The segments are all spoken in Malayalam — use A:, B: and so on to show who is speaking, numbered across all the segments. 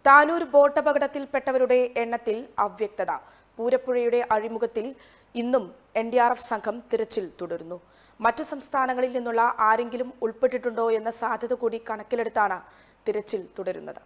A: താനൂർ ബോട്ട് അപകടത്തിൽപ്പെട്ടവരുടെ എണ്ണത്തിൽ അവ്യക്തത പൂരപ്പുഴയുടെ അഴിമുഖത്തിൽ ഇന്നും എൻ ഡി ആർ എഫ് സംഘം തിരച്ചിൽ തുടരുന്നു മറ്റു സംസ്ഥാനങ്ങളിൽ നിന്നുള്ള ആരെങ്കിലും ഉൾപ്പെട്ടിട്ടുണ്ടോ എന്ന സാധ്യത കൂടി കണക്കിലെടുത്താണ് തിരച്ചിൽ തുടരുന്നത്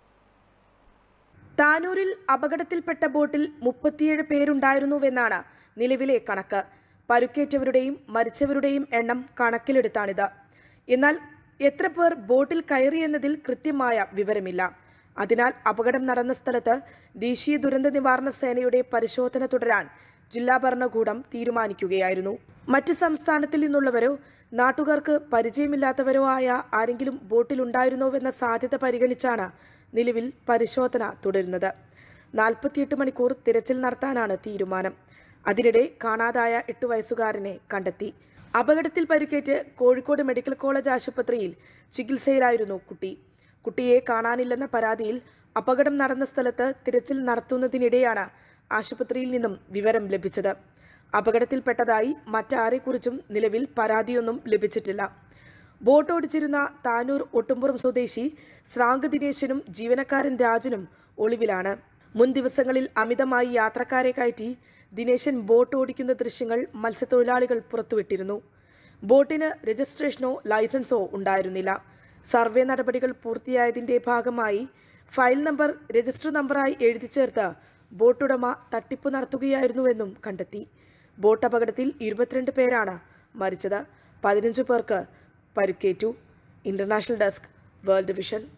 A: താനൂരിൽ അപകടത്തിൽപ്പെട്ട ബോട്ടിൽ മുപ്പത്തിയേഴ് പേരുണ്ടായിരുന്നുവെന്നാണ് നിലവിലെ കണക്ക് പരുക്കേറ്റവരുടെയും മരിച്ചവരുടെയും എണ്ണം കണക്കിലെടുത്താണിത് എന്നാൽ എത്ര പേർ ബോട്ടിൽ കയറിയെന്നതിൽ കൃത്യമായ വിവരമില്ല അതിനാൽ അപകടം നടന്ന സ്ഥലത്ത് ദേശീയ ദുരന്ത നിവാരണ സേനയുടെ പരിശോധന തുടരാൻ ജില്ലാ ഭരണകൂടം തീരുമാനിക്കുകയായിരുന്നു മറ്റ് സംസ്ഥാനത്തിൽ നിന്നുള്ളവരോ നാട്ടുകാർക്ക് പരിചയമില്ലാത്തവരോ ആയ ആരെങ്കിലും ബോട്ടിലുണ്ടായിരുന്നോവെന്ന സാധ്യത പരിഗണിച്ചാണ് നിലവിൽ പരിശോധന തുടരുന്നത് നാൽപ്പത്തിയെട്ട് മണിക്കൂർ തിരച്ചിൽ നടത്താനാണ് തീരുമാനം അതിനിടെ കാണാതായ എട്ട് വയസ്സുകാരനെ കണ്ടെത്തി അപകടത്തിൽ പരിക്കേറ്റ് കോഴിക്കോട് മെഡിക്കൽ കോളേജ് ആശുപത്രിയിൽ ചികിത്സയിലായിരുന്നു കുട്ടി കുട്ടിയെ കാണാനില്ലെന്ന പരാതിയിൽ അപകടം നടന്ന സ്ഥലത്ത് തിരച്ചിൽ നടത്തുന്നതിനിടെയാണ് ആശുപത്രിയിൽ നിന്നും വിവരം ലഭിച്ചത് അപകടത്തിൽപ്പെട്ടതായി മറ്റാരെക്കുറിച്ചും നിലവിൽ പരാതിയൊന്നും ലഭിച്ചിട്ടില്ല ബോട്ട് ഓടിച്ചിരുന്ന താനൂർ ഒട്ടുംപുറം സ്വദേശി ശ്രാങ്ക് ദിനേശനും ജീവനക്കാരൻ രാജനും ഒളിവിലാണ് മുൻ ദിവസങ്ങളിൽ അമിതമായി യാത്രക്കാരെ കയറ്റി ദിനേശൻ ബോട്ട് ഓടിക്കുന്ന ദൃശ്യങ്ങൾ മത്സ്യത്തൊഴിലാളികൾ പുറത്തുവിട്ടിരുന്നു ബോട്ടിന് രജിസ്ട്രേഷനോ ലൈസൻസോ ഉണ്ടായിരുന്നില്ല സർവേ നടപടികൾ പൂർത്തിയായതിന്റെ ഭാഗമായി ഫയൽ നമ്പർ രജിസ്റ്റർ നമ്പറായി എഴുതി ചേർത്ത് ബോട്ടുടമ തട്ടിപ്പ് നടത്തുകയായിരുന്നുവെന്നും കണ്ടെത്തി ബോട്ട് അപകടത്തിൽ ഇരുപത്തിരണ്ട് പേരാണ് മരിച്ചത് പതിനഞ്ച് പേർക്ക് പരിക്കേറ്റു ഇന്റർനാഷണൽ ഡെസ്ക് വേൾഡ് വിഷൻ